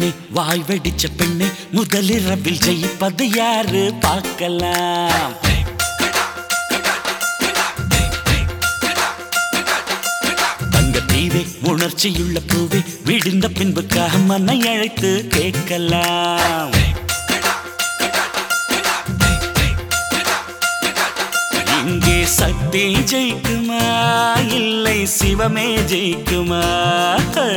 கண்ணே வாய் வெடிச்ச பெண்ணே முதலிரவில் ஜெயிப்பது யாரு பார்க்கலாம் தங்க தீவே உணர்ச்சியுள்ள பூவே விடிந்த பின்புக்காக மனை அழைத்து கேட்கலாம் இங்கே சக்தி ஜெயிக்குமா இல்லை சிவமே ஜெயிக்குமா ஹை.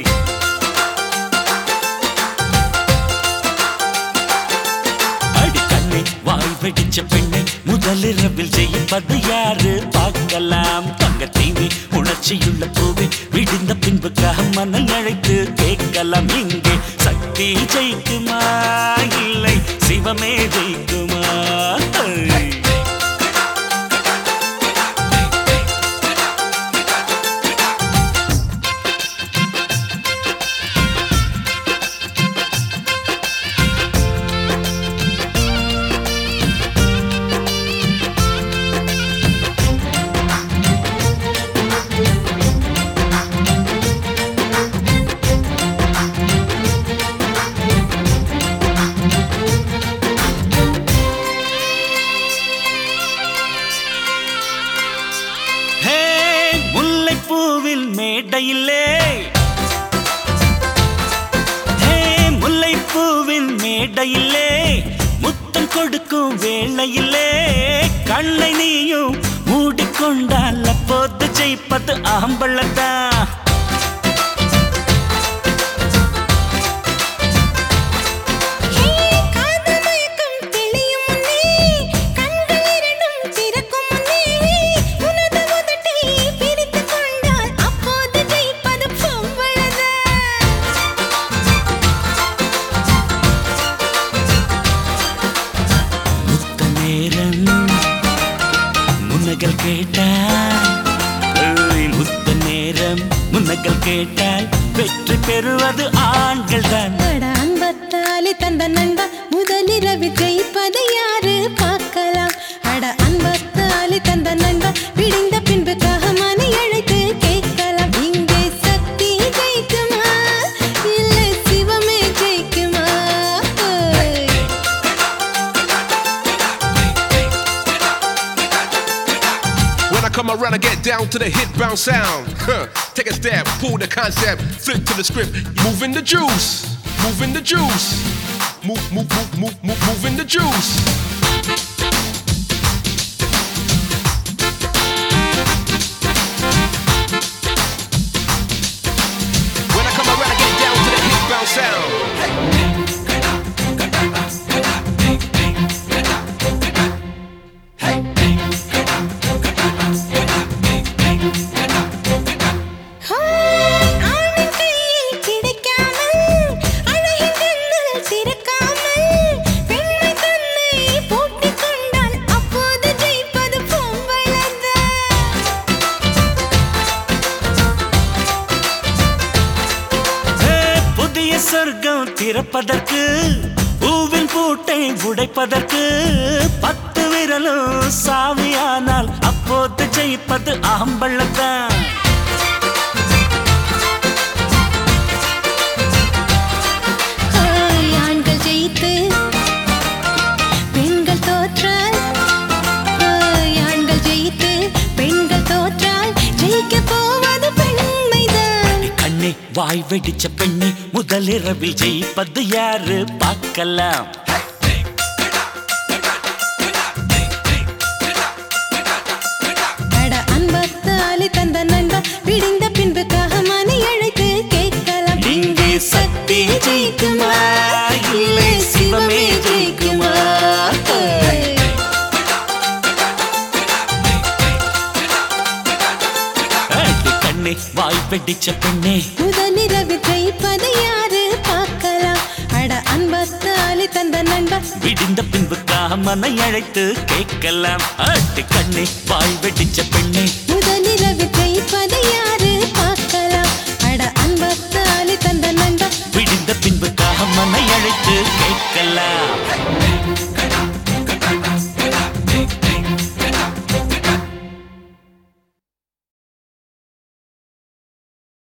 அடி கண்ணே வாய் வெடிச்ச பெண்ணை முதலிரவில் ஜெயிப்பது யாரு பார்க்கலாம் தங்க தீவி உணர்ச்சியுள்ள பூவே விடிந்த பின்புக்காக மனை அழைத்து கேட்கலாம் இங்கே சக்தி ஜெயிக்குமா இல்லை சிவமே ஜெயிக்குமா ஹை. ஹே முல்லைப்பூவில் மேடையிலே ஹே முல்லைப்பூவின் மேடையிலே முத்தம் கொடுக்கும் வேளையிலே கண்ணை நீயும் மூடிக்கொண்டால் அப்போது ஜெயிப்பது ஆம்பளதான் ஹே காதல் மயக்கம் தெளியும் முன்னே கண்கள் இரண்டும் திறக்கும் முன்னே உனது உதட்டை பிடித்துக் கொண்டால் அப்போது ஜெயிப்பது பொம்பளதான் முத்த நேரம் முன்னகள் கேட்டால் ஏய், முத்த நேரம் முன்னகள் கேட்டால் வெற்றி பெறுவது ஆண்கள் தான் அட அன்பத்தாலே தந்த நண்பா முதலிரவு ஜெயிப்பதை யாரு பார்க்கலாம் அட அன்பத்தாலே தந்த நண்பா விடிந்த பின்பு மனை அழைத்து கேட்கலாம் இங்கே சக்தி ஜெயிக்குமா இல்லை சிவமே ஜெயிக்குமா ஓய். When I come around, I get down to the hit bounce sound. Huh. Take a step, pull the concept, flip to the script, moving the juice, moving the juice, move, move, move, move, move, moving the juice. When I come around, I get down to the hit bounce sound. Hi, ஆணின் கையில் கிடைக்காமல், அழகின் கண்ணில் சிறக்காமல், பெண்மை தன்னை பூட்டிக் கொண்டால் அப்போது ஜெயிப்பது பொம்பளைதான். ஏ, புதிய சொர்க்கம் திறப்பதற்கு பூவின் பூட்டை உடைப்பதற்கு பத்து விரலும் சாமியானால் அப்போது ஜெயிப்பது ஆம்பள்ளத்தான் ஹாய், ஆண்கள் ஜெயித்து பெண்கள் தோற்றால் ஹாய், ஆண்கள் ஜெயித்து பெண்கள் தோற்றால் ஜெயிக்க போவது பெண்மைதான் கண்ணே வாய் வெடிச்ச பெண்ணே முதலிரவில் ஜெயிப்பது யாரு பார்க்கலாம் அட அன்பத்தாலே தந்த நண்பா விடிந்த பின்பு மனை அழைத்து கேட்கலாம் இங்கே சக்தி ஜெயிக்குமா இல்லை சிவமே ஜெயிக்குமா அடி கண்ணே வாய் வெடிச்ச பெண்ணே முதலிரவு ஜெயிப்பதை யாரு பார்க்கலாம் அட அன்பத்தாலே தந்த நண்பா விடிந்த பின்பு காமனை அழைத்து கேட்கலாம் அடி கண்ணே வாய் வெடிச்ச பெண்ணே முதலிரவு ஜெயிப்பதை யாரு பார்க்கலாம் அட அன்பத்தாலே தந்த நண்பா விடிந்த பின்பு காமனை அழைத்து கேட்கலாம்